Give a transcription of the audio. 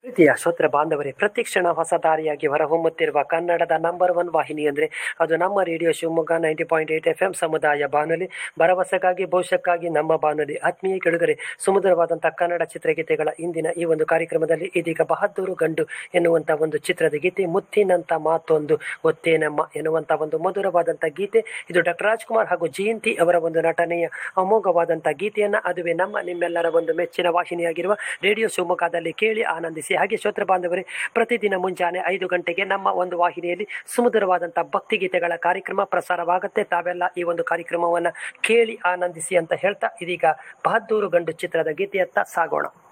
ಪ್ರೀತಿಯ ಶ್ರೋತ್ರ ಬಾಂಧವರೇ ಪ್ರತಿಕ್ಷಣ ಹೊಸ ದಾರಿಯಾಗಿ ಹೊರಹೊಮ್ಮುತ್ತಿರುವ ಕನ್ನಡದ ನಂಬರ್ ಒನ್ ವಾಹಿನಿ ಅಂದರೆ ಅದು ನಮ್ಮ radio Shivamogga ninety point eight F M ಸಮುದಾಯ ಬಾನುಲಿ ಭರವಸೆಗಾಗಿ ಭವಿಷ್ಯಕ್ಕಾಗಿ ನಮ್ಮ ಬಾನುಲಿ ಆತ್ಮೀಯ ಕೆಳಗರೆ ಸುಮಧುರವಾದಂಥ ಕನ್ನಡ ಚಿತ್ರಗೀತೆಗಳ ಇಂದಿನ ಈ ಒಂದು ಕಾರ್ಯಕ್ರಮದಲ್ಲಿ ಇದೀಗ ಬಹದ್ದೂರು ಗಂಡು ಎನ್ನುವಂಥ ಒಂದು ಚಿತ್ರದ ಗೀತೆ ಮುತ್ತಿನಂತ ಮಾತೊಂದು ಗೊತ್ತೇನಮ್ಮ ಎನ್ನುವಂಥ ಒಂದು ಮಧುರವಾದಂಥ ಗೀತೆ ಇದು ಡಾಕ್ಟರ್ ರಾಜ್ಕುಮಾರ್ ಹಾಗೂ ಜಯಂತಿ ಅವರ ಒಂದು ನಟನೆಯ ಅಮೋಘವಾದಂಥ ಗೀತೆಯನ್ನು ಅದುವೇ ನಮ್ಮ ನಿಮ್ಮೆಲ್ಲರ ಒಂದು ಮೆಚ್ಚಿನ ವಾಹಿನಿಯಾಗಿರುವ ರೇಡಿಯೋ ಶಿವಮೊಗ್ಗದಲ್ಲಿ ಕೇಳಿ ಆನಂದಿಸಿ ಹಾಗೆ ಶ್ರೋತ್ರ ಬಾಂಧವರೇ ಪ್ರತಿದಿನ ಮುಂಜಾನೆ ಐದು ಗಂಟೆಗೆ ನಮ್ಮ ಒಂದು ವಾಹಿನಿಯಲ್ಲಿ ಸುಮಧುರವಾದಂಥ ಭಕ್ತಿಗೀತೆಗಳ ಕಾರ್ಯಕ್ರಮ ಪ್ರಸಾರವಾಗುತ್ತೆ ತಾವೆಲ್ಲ ಈ ಒಂದು ಕಾರ್ಯಕ್ರಮವನ್ನು ಕೇಳಿ ಆನಂದಿಸಿ ಅಂತ ಹೇಳ್ತಾ ಇದೀಗ ಬಹದ್ದೂರು ಗಂಡು ಚಿತ್ರದ ಗೀತೆಯತ್ತ ಸಾಗೋಣ